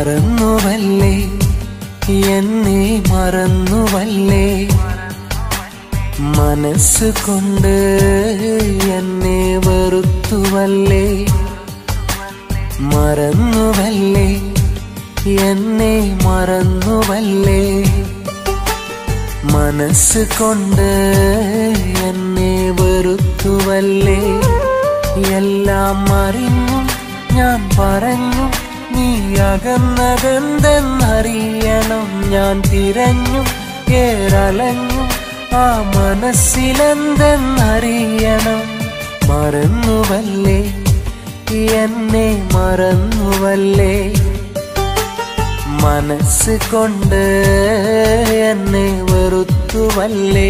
മറന്നുവല്ലേ എന്നെ മറന്നുവല്ലേ മനസ്സ് കൊണ്ട് എന്നെ വെറുത്തുവല്ലേ മറന്നുവല്ലേ എന്നെ മറന്നുവല്ലേ മനസ്സ് കൊണ്ട് എന്നെ വെറുത്തുവല്ലേ എല്ലാം അറിഞ്ഞു ഞാൻ പറഞ്ഞു നീ അകന്നതെന്തെന്നറിയണം ഞാൻ തിരഞ്ഞു ഏറലഞ്ഞു ആ മനസ്സിലെന്തെന്നറിയണം മറന്നുവല്ലേ എന്നെ മറന്നുവല്ലേ മനസ്സ് കൊണ്ട് എന്നെ വെറുത്തുവല്ലേ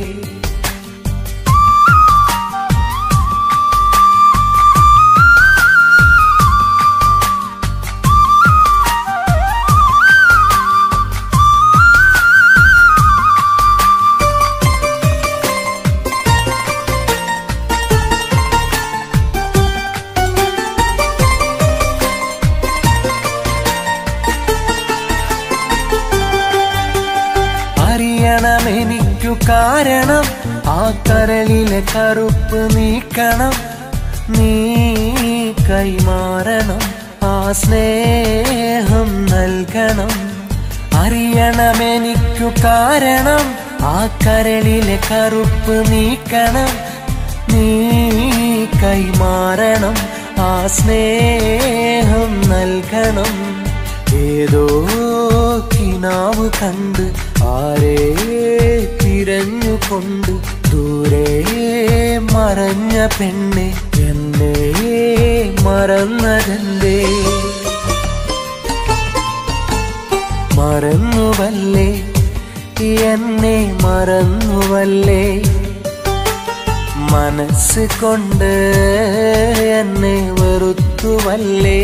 അറിയണം എനിക്കു കാരണം ആ കരളിലെ കറുപ്പ് നീക്കണം നീ കൈമാറണം ആ സ്നേഹം നൽകണം അറിയണം എനിക്കു കാരണം ആ കരളിലെ കറുപ്പ് നീക്കണം നീ കൈമാറണം ആ സ്നേഹം നൽകണം ഏതോ കിനാവ് കണ്ട് ആരേ തിരഞ്ഞുകൊണ്ട് ദൂരെ മറഞ്ഞ പെണ്ണെ എന്നെ മറന്നതെന്തേ മറന്നുവല്ലേ എന്നെ മറന്നുവല്ലേ മനസ്സ് കൊണ്ട് എന്നെ വെറുത്തുവല്ലേ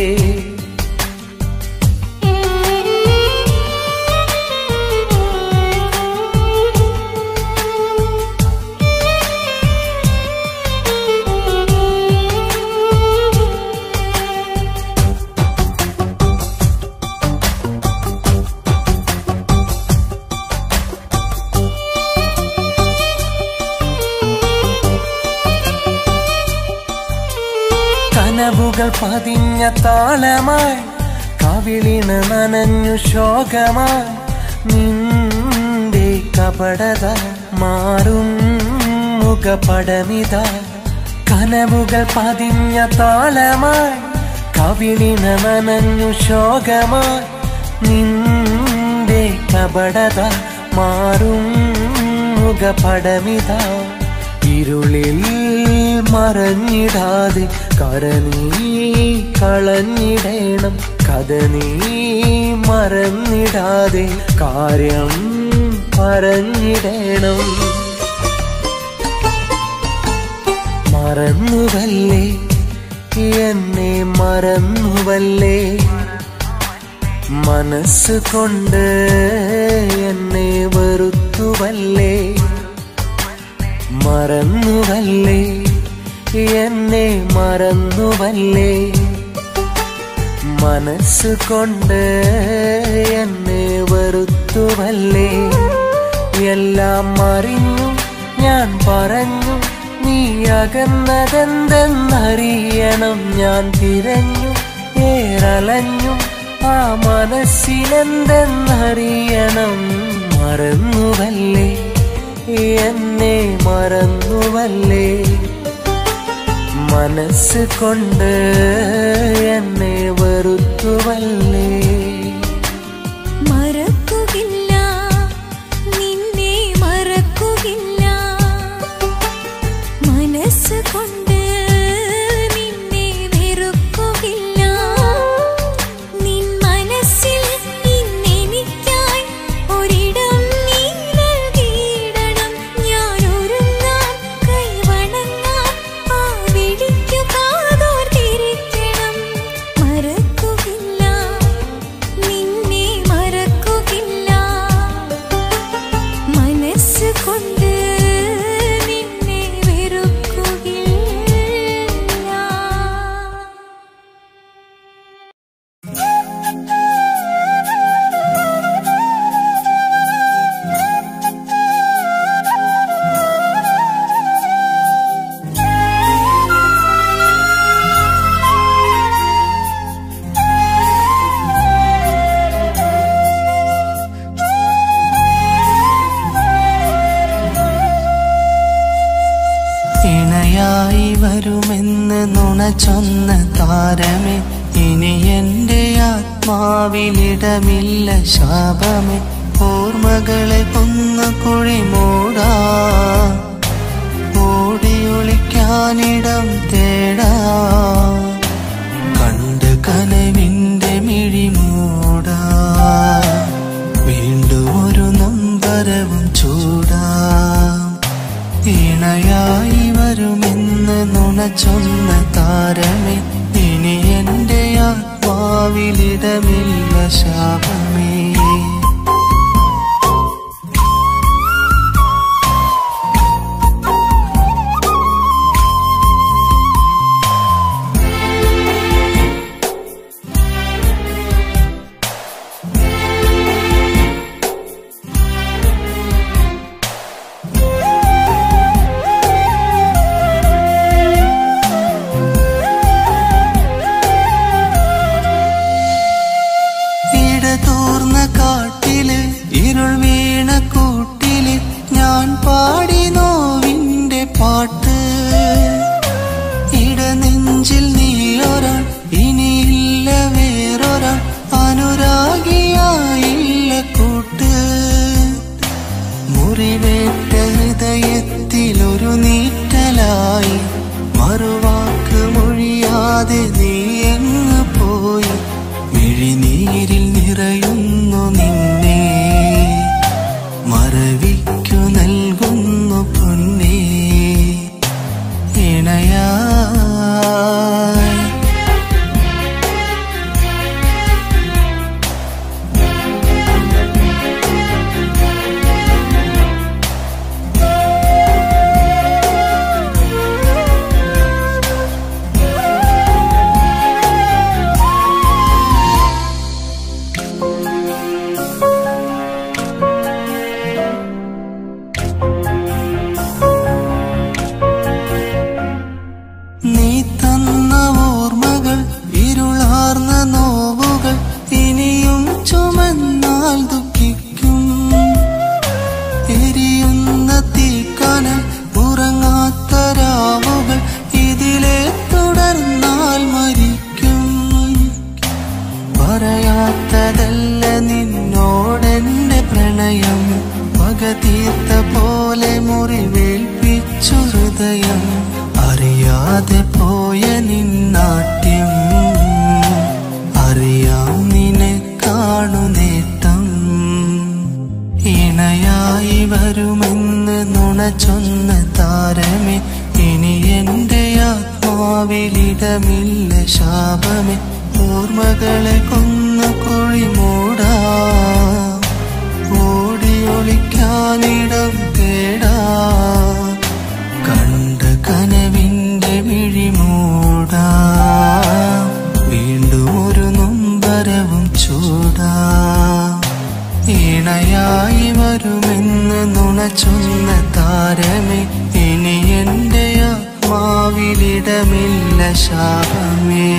കനവുകൾ പതിഞ്ഞ താളമായി കവിളിന് നനഞ്ഞു ശോകമായി നിന്റെ കപടത മാറും മുഖപടമിത കനവുകൾ പതിഞ്ഞ താളമായി കവിളിന് നനഞ്ഞു ശോകമായി നിന്റെ കപടത മാറും മുഖപടമിത ഇരുളിൽ മറഞ്ഞിടാതെ കരനീ കളഞ്ഞിടേണം കഥ നീ മറന്നിടാതെ കാര്യം പറഞ്ഞിടേണം മറന്നുവല്ലേ എന്നെ മറന്നുവല്ലേ മനസ്സ് കൊണ്ട് എന്നെ വെറുത്തുവല്ലേ മറന്നുവല്ലേ എന്നെ മറന്നുവല്ലേ മനസ്സ് കൊണ്ട് എന്നെ വെറുത്തുവല്ലേ എല്ലാം അറിഞ്ഞു ഞാൻ പറഞ്ഞു നീ അകന്നതെന്തെന്നറിയണം ഞാൻ തിരഞ്ഞു ഏറലഞ്ഞു ആ മനസ്സിലെന്തെന്നറിയണം മറന്നുവല്ലേ എന്നെ മറന്നുവല്ലേ മനസ്സ് കൊണ്ട് എന്നെ വെറുത്തുവല്ലേ മറക്കുകില്ല നിന്നെ മറക്കുകില്ല മനസ്സ് കൊണ്ട് നിന്നെ വെറുക്കുകില്ല നിൻ മനസ്സിൽ ഇന്നെനിക്കായി ഒരിടം നീ നൽകിയിടണം ഞാൻ ഒരുങ്ങാം കൈവണങ്ങാം ആ വിളിക്കു കാതോർത്തിരിക്കണം മറക്കുകില്ല ചൊന്ന താരമേ ഇനി എന്റെ ആത്മാവിലിടമില്ല ശാപമേ ഓർമ്മകളെ കൊന്ന കുഴി മൂടാ ഓടിയൊളിക്കാനിടം തേടാ കണ്ട് കനവിന്റെ മിഴി മൂടാ വീണ്ടും ഒരു നമ്പരവും ചൂടാ ഇണയായി വരുമെന്ന് നുണ ചൊന്ന താരമേ ഇനി എന്റെ ആത്മാവിലിടമില്ല ശാപമേ ഇടതൂർന്ന കാട്ടില് ഇരുൾ വീണ കൂട്ടില് ഞാൻ പാടി നോവിന്റെ പാട്ട് ഇടനെഞ്ചിൽ നീയൊരാൾ ഇനിയില്ല വേറൊരാൾ അനുരാഗിയായില്ല കൂട്ട് മുറിവേറ്റ ഹൃദയത്തിലൊരു നീറ്റലായി മറുവാക്ക് മൊഴിയാതെ നീ എങ്ങ് പോയി മിഴിനീരിൽ നിറയുന്നു നിന്നെ മറവിക്കു നൽകുന്നു പൊന്നേ ഇണയായി നീ തന്ന ഓർമ്മകൾ ഇരുളാർന്ന നോവുകൾ ഇനിയും ചുമന്നാൽ ദുഃഖിക്കും എരിയുന്ന തീക്കനൽ ഉറങ്ങാത്ത രാവുകൾ ഇതിലെ തുടർന്നാൽ മരിക്കും പറയാത്തതല്ല നിന്നോടെന്റെ പ്രണയം പകതീർത്ത പോലെ മുറിവേൽപ്പിച്ചു ഹൃദയം അറിയാതെ പോയ നിന്നാട്യം അറിയാം നിന്നെ കാണു നേട്ടം ഇണയായി വരുമെന്ന് നുണ ചൊന്ന താരമേ ഇനി എന്റെ ആത്മാവിലിടമില്ല ശാപമേ ഓർമ്മകളെ കൊന്ന കുഴി മൂടാ ഓടിയൊളിക്കാനിടം തേടാ കണ്ട കനവിന്റെ മിഴി മൂടാ വീണ്ടും ഒരു നൊമ്പരവും ചൂടാ ഇണയായി വരുമെന്ന് നുണ ചൊന്ന താരമേ ഇനി എന്റെ ആത്മാവിലിടമില്ല ശാപമേ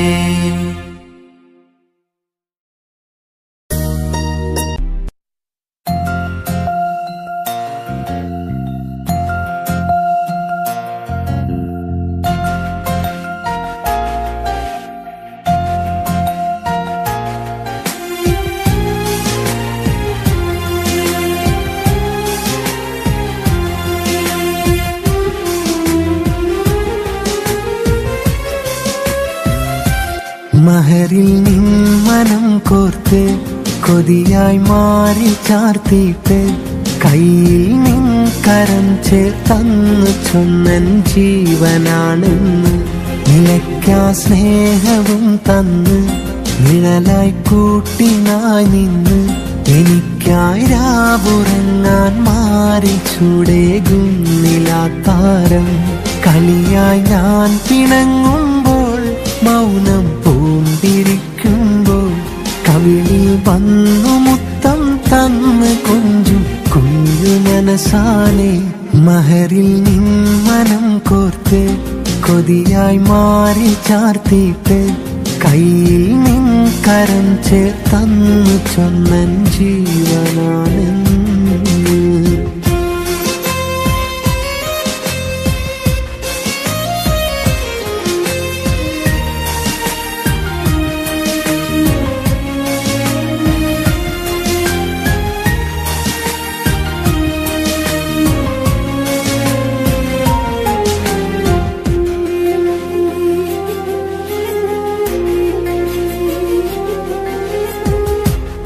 മഹരിൽ നിന്മനം കോർത്ത് കൊതിയായി മാറി ചാർത്തിയിട്ട് കയ്യിൽ നിൻ കരം ചേർത്തന്നു ചൊന്നൻ ജീവനാണെന്ന് നിലയ്ക്കാ സ്നേഹവും തന്ന് നിഴലായി കൂട്ടിനായി നിന്ന് എനിക്കായി രാവുറങ്ങാൻ മാറി ചൂടേകുന്നിലാത്താരം കളിയായി ഞാൻ പിണങ്ങുമ്പോൾ മൗനം പൂണ്ടിരിക്കുമ്പോൾ കവിളിൽ വന്നു മുത്തം തന്ന് കൊഞ്ചും കുഞ്ഞു മനസാലെ മഹരിൽ നിൻ മനം കോർത്ത് കൊതിയായി മാറി ചാർത്തിയിട്ട് കയ്യിൽ നിൻ കരം ചേർത്തന്നു ചൊന്നൻ ജീവനാണെന്ന്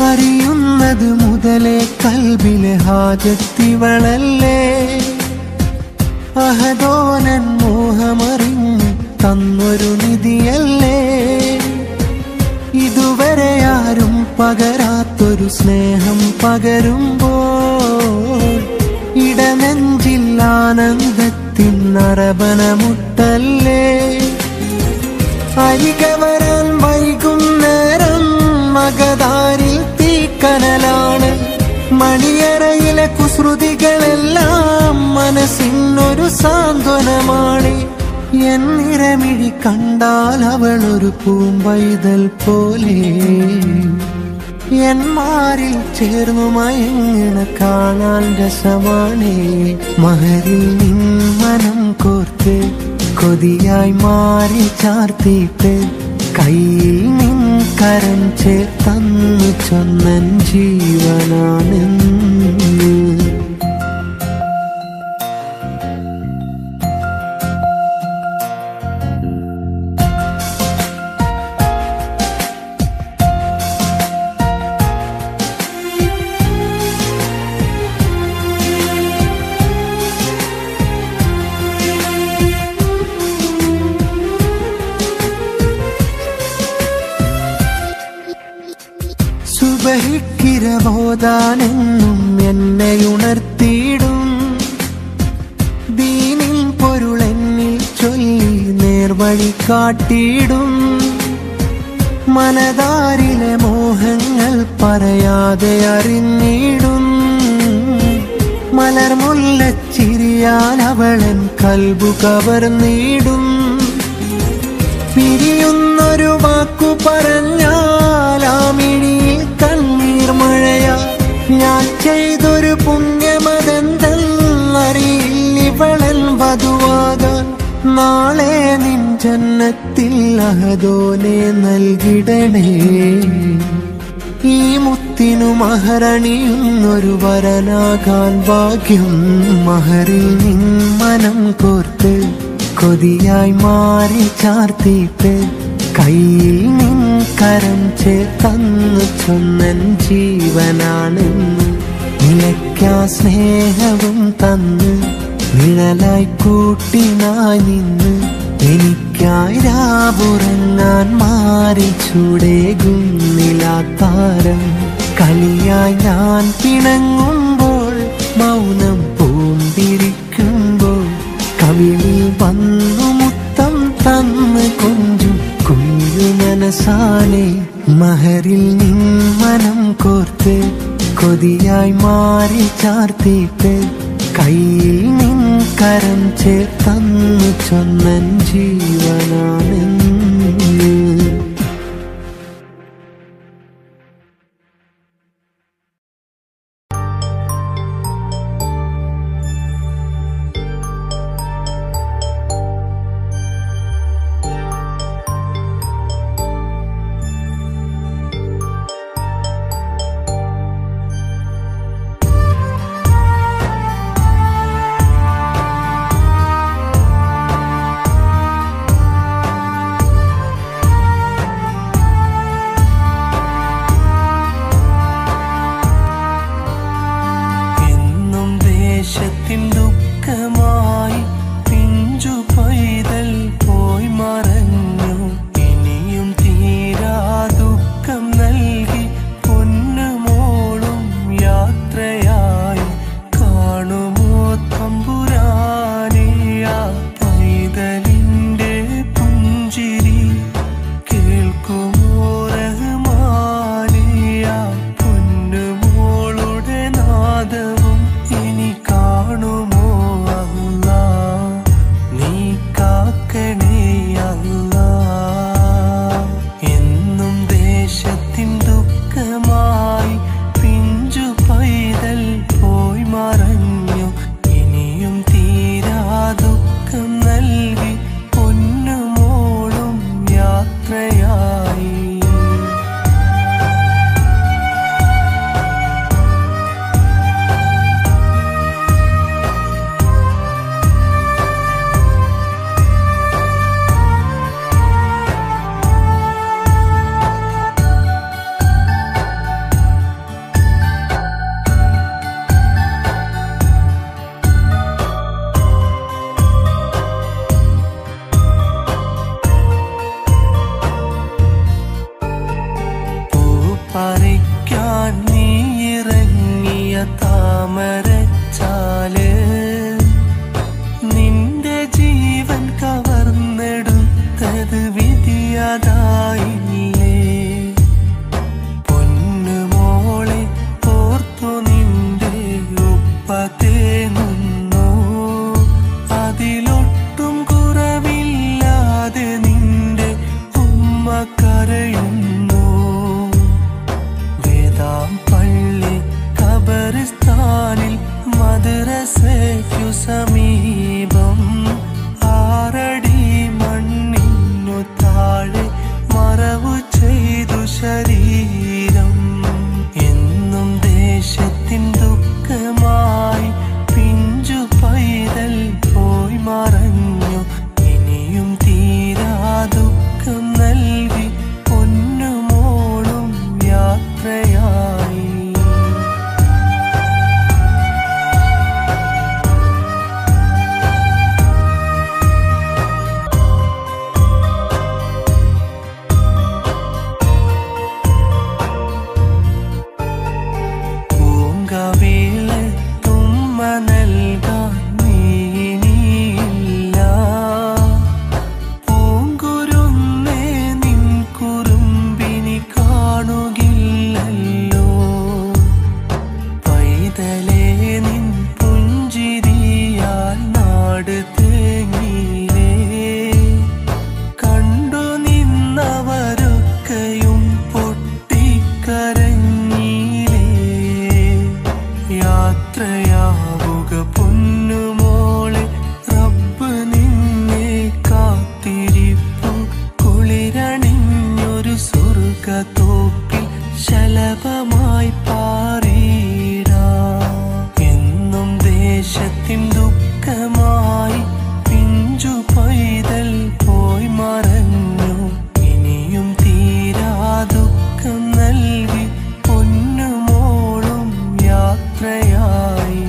അറിയുന്നത് മുതലേ കൽബിലെ ഹാജത്തിവളല്ലേ അഹദോനൻ മോഹമറിഞ്ഞ് തന്നൊരു നിധിയല്ലേ ഇതുവരെ ആരും പകരാത്തൊരു സ്നേഹം പകരുമ്പോൾ ഇടനെഞ്ചിൽ ആനന്ദത്തിൻ നറബനമുട്ടല്ലേ അരികെ വരാൻ വൈകുന്നേരം മകതാരിൽ തീക്കനലാണ് മണിയറയിലെ കുസൃതികളെല്ലാം മനസ്സിനൊരു സാന്ത്വനമാണ് എന്നിരമിഴി കണ്ടാൽ അവൾ ഒരു പൂമ്പൈതൽ പോലെ എന്മാരിൽ ചേർന്നു മയങ്ങണ കാണാൻ രസമാണേ മഹരിൽ നിൻ മനം കോർത്ത് കൊതിയായി മാറി ചാർത്തിയിട്ട് കയ്യിൽ നിൻ കരം ചേർത്തന്നു ചൊന്നൻ ജീവനാണെന്ന് സുബഹിക്കിരബോധാനെന്നും എന്നെ ഉണർത്തിയിടും ദീനിൻ പൊരുളെന്നിൽ ചൊല്ലി നേർവഴി കാട്ടിയിടും മനതാരിലെ മോഹങ്ങൾ പറയാതെ അറിഞ്ഞിടും മലർമുല്ലച്ചിരിയാൽ അവളൻ കൽബു കവർന്നിടും പിരിയുന്നൊരു വാക്കു പറഞ്ഞാൽ ആ മിഴിയിൽ കണ്ണീർ മഴയാ ഞാൻ ചെയ്തൊരു പുണ്യമതെന്തറിയില്ലിവളൻ വധുവാകാൻ നാളെ നിൻ ജന്നത്തിൽ അഹദോനെ നൽകിടണേ ഈ മുത്തിനു മഹരണിയുന്നൊരു വരനാകാൻ ഭാഗ്യം മഹറിൽ നിൻ മനം കോർത്ത് കൊതിയായി മാറി ചാർത്തിയിട്ട് കയ്യിൽ നിൻ കരം ചേർത്തന്നു ചൊന്നൻ ജീവനാണെന്ന് നിലയ്ക്കാ സ്നേഹവും തന്ന് നിഴലായി കൂട്ടിനായി നിന്ന് എനിക്കായി രാവുറങ്ങാൻ മാറി ചൂടേകുന്നിലാത്താരം കളിയായി ഞാൻ പിണങ്ങുമ്പോൾ മൗനം പൂന്തിരിക്കുമ്പോൾ കവിളിൽ വന്നു മുത്തം തന്ന് കൊഞ്ചും കുഞ്ഞു മനസാനെ മഹരിൽ നിൻ മനം കോർത്ത് കൊതിയായി മാറി ചാർത്തിയിട്ട് കയ്യിൽ നിൻ കരം ചേർത്തന്നു ചൊന്നൻ ജീവനാണെന്ന് ും മറച്ചാല് നിന്റെ ജീവൻ കവർന്നെടുത്തത് വിധിയതായില്ലേ പൊന്നുമോളെ ഓർത്തു നിന്റെ ഉപ്പ തേങ്ങുന്നു അതിലൊട്ടും കുറവില്ലാതെ നിന്റെ ഉമ്മ കരയുന്നു വേദാം പള്ളി ഖബറിസ്ഥാനിൽ മദ്രസയ്ക്കു സമീപം ആറടി മണ്ണിനു താഴെ മറവു ചെയ്തു ശരീരം എന്നും ദേശത്തിൻ ദുഃഖമായി പിഞ്ചു പൈതൽ പോയി മറഞ്ഞു ഇനിയും തീരാ ദുഃഖം നൽകി പൊന്നുമോളും യാത്രയായി പൂങ്കവിള തുമ്മ നൽകാൻ നീനിയില്ല പൂങ്കുരുന്നേ നിൻ കുറുമ്പിനി കാണുകില്ലല്ലോ പൈതലേ നിൻ പുഞ്ചിരിയാൽ നാട് തേങ്ങിലേ കണ്ടു നിന്നവരൊക്കെയും പൊട്ടിക്കരഞ്ഞിലേ യാത്രയാവുക പൊന്നുമോളെ റബ്ബ് നിന്നെ കാത്തിരിപ്പു കുളിരണിഞ്ഞൊരു സ്വർഗത്തോപ്പിൽ ശലഭമായി പാറിയിടാ എന്നും ദേശത്തിൻ ദുഃഖമായി പിഞ്ചു പൈതൽ പോയി മറഞ്ഞു ഇനിയും തീരാ ദുഃഖം നൽകി പൊന്നുമോളും യാത്രയായി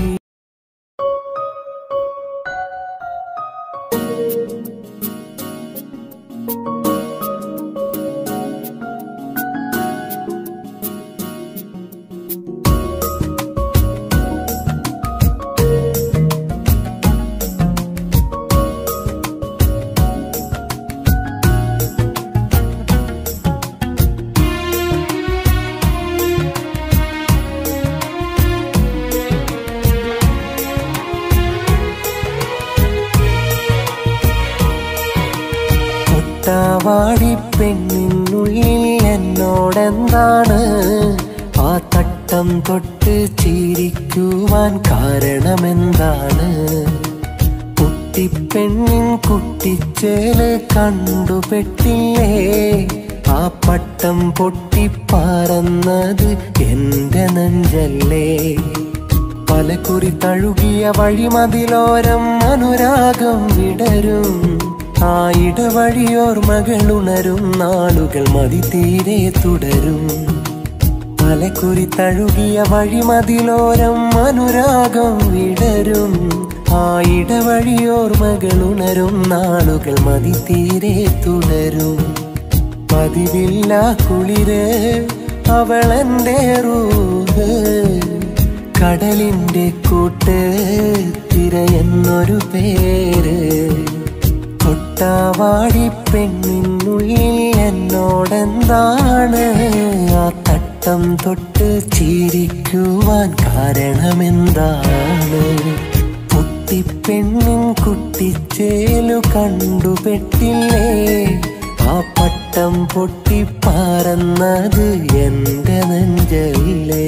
തൊട്ടാവാടി പെണ്ണിനുള്ളിൽ എന്നോടെന്താണ് ആ തട്ടം തൊട്ട് ചിരിക്കുവാൻ കാരണമെന്താണ് കുട്ടിപ്പെണ്ണിൻ കുട്ടിച്ചേല് കണ്ടുപെട്ടില്ലേ ആ പട്ടം പൊട്ടിപ്പാറന്നത് എന്റെ നെഞ്ചല്ലേ പലകുറി തഴുകിയ വഴിമതിലോരം അനുരാഗം വിടരും ആ ഇടവഴിയോർമകളുണരും നാളുകൾ മതി തീരെ തുടരും പലകുറി തഴുകിയ വഴിമതിലോരം അനുരാഗം വിടരും ആ ഇടവഴിയോർമകളുണരും നാളുകൾ മതി തീരെ തുടരും പതിവില്ല കുളിര് അവളെന്റെ റൂഹ് കടലിന്റെ കൂട്ട് തിരയെന്നൊരു പേര് തൊട്ടാവാടി പെണ്ണിനുള്ളിൽ എന്നോടെന്താണ് ആ തട്ടം തൊട്ട് ചിരിക്കുവാൻ കാരണമെന്താണ് കുട്ടിപ്പെണ്ണിൻ കുട്ടിച്ചേലു കണ്ടുപെട്ടില്ലേ ആ പട്ടം പൊട്ടിപ്പാറന്നത് എന്റെ നെഞ്ചല്ലേ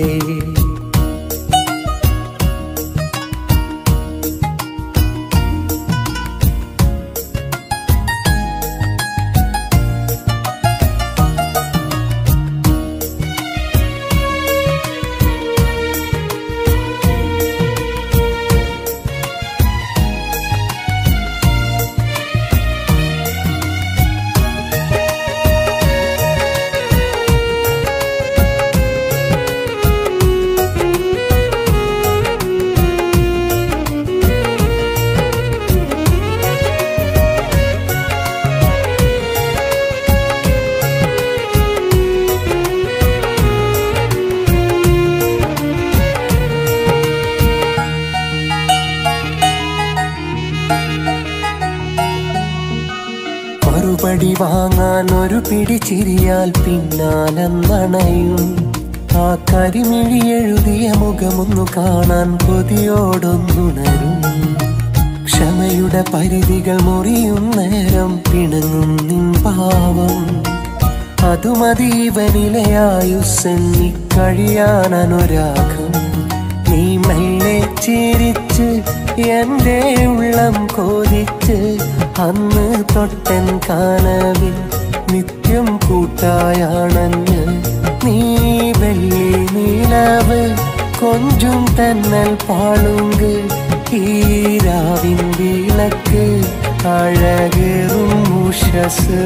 വാങ്ങാൻ ഒരു പിടി ചിരിയാൽ പിന്നാലെന്നണയും ആ കരിമിഴി എഴുതിയ മുഖമൊന്നു കാണാൻ കൊതിയോടൊന്നുണരും ക്ഷമയുടെ പരിധികൾ മുറിയും നേരം പിണങ്ങും നിൻ പാവം അതുമതി ഇവനിലെ ആയുസ്സെണ്ണി കഴിയാൻ അനുരാഗം നീ മെല്ലെ ചിരിച്ച് എന്റെ ഉള്ളം കോരിച്ച് അന്ന് തൊട്ടൻ കാനവിൽ നിത്യം കൂട്ടായാണഞ്ഞ് നീ വെള്ളി നീലവ് കൊഞ്ചും തന്നൽ പാളുങ്ക് ഈരാവിൻ വിളക്ക് അഴകേറും ഉഷസ്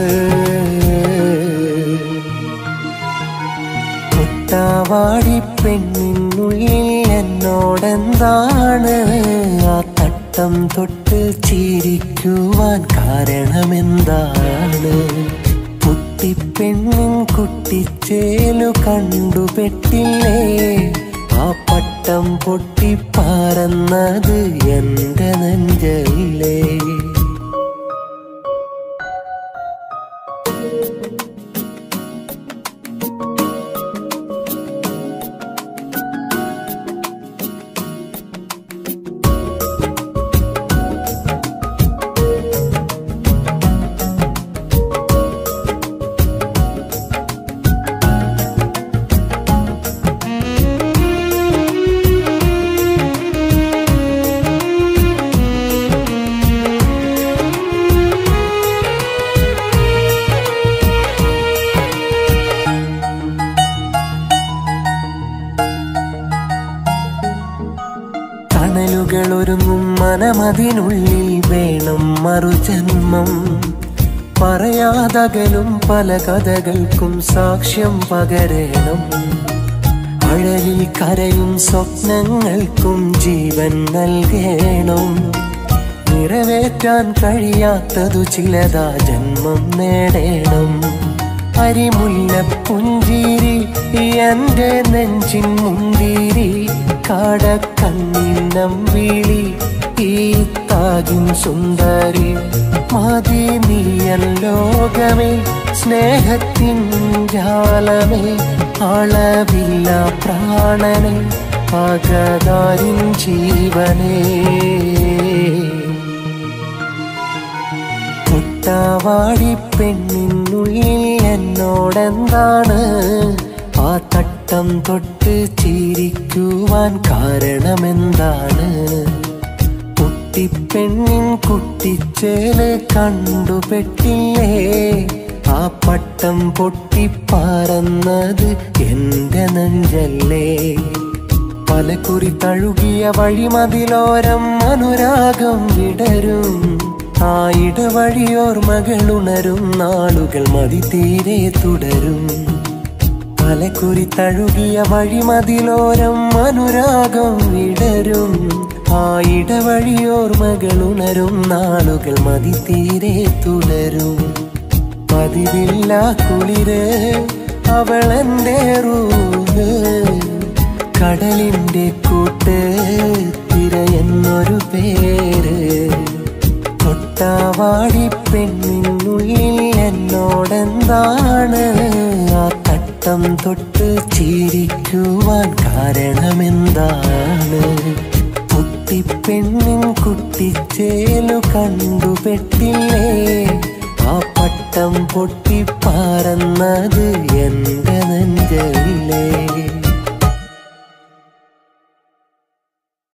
തൊട്ടാവാടി പെണ്ണിനുള്ളിൽ എന്നോടെന്താണ് ആ തട്ടം തൊട്ട് ചിരിക്കുവാൻ കാരണമെന്താണ് കുട്ടിപ്പെണ്ണിൻ കുട്ടിച്ചേലു കണ്ടുപെട്ടില്ലേ ആ പട്ടം പൊട്ടിപ്പാറന്നത് എന്റെ നെഞ്ചല്ലേ തണലുകൾ ഒരുങ്ങും മനമതിനുള്ളിൽ വേണം മറുജന്മം പറയാതകലും പല കഥകൾക്കും സാക്ഷ്യം പകരണം അഴലിൽ കരയും സ്വപ്നങ്ങൾക്കും ജീവൻ നൽകണം നിറവേറ്റാൻ കഴിയാത്തതു ചിലതാ ജന്മം നേടണം അരിമുല്ല പുഞ്ചിരി എന്റെ നെഞ്ചിൻ മുന്തിരി കാടക്കണ്ണിനം വിളി ഈ താകിൻ സുന്ദരി മതി നീയൻ ലോകമേ സ്നേഹത്തിൻ ജാലമേ അളവില്ല പ്രാണനെ പകതാരിൻ ജീവനേ കുട്ടാവാടി പെണ്ണിനുള്ളിൽ എന്നോടെന്താണ് ആ തട്ടം തൊട്ട് ചിരിക്കുവാൻ കാരണമെന്താണ് കുട്ടിപ്പെണ്ണിൻ കുട്ടിച്ചേല് കണ്ടുപെട്ടില്ലേ ആ പട്ടം പൊട്ടിപ്പാറന്നത് എന്റെ നെഞ്ചല്ലേ പലക്കുറി തഴുകിയ വഴിമതിലോരം അനുരാഗം വിടരും ആ ഇടവഴിയോർമകളുണരും നാളുകൾ മതി തീരെ തുടരും പലക്കുറി തഴുകിയ വഴിമതിലോരം അനുരാഗം വിടരും ആ ഇടവഴിയോർമകളുണരും നാളുകൾ മതി തീരെ തുടരും പതിവില്ല കുളിര് അവളെന്റെ റൂല് കടലിന്റെ കൂട്ട് തിര എന്നൊരു പേര് തൊട്ടാവാടി പെണ്ണിനുള്ളിൽ എന്നോടെന്താണ് ആ തട്ടം തൊട്ട് ചിരിക്കുവാൻ കാരണമെന്താണ് കുട്ടിപ്പെണ്ണിൻ കുട്ടിച്ചേലു കണ്ടുപെട്ടില്ലേ ആ പട്ടം പൊട്ടിപ്പാറന്നത് എന്റെ നെഞ്ചല്ലേ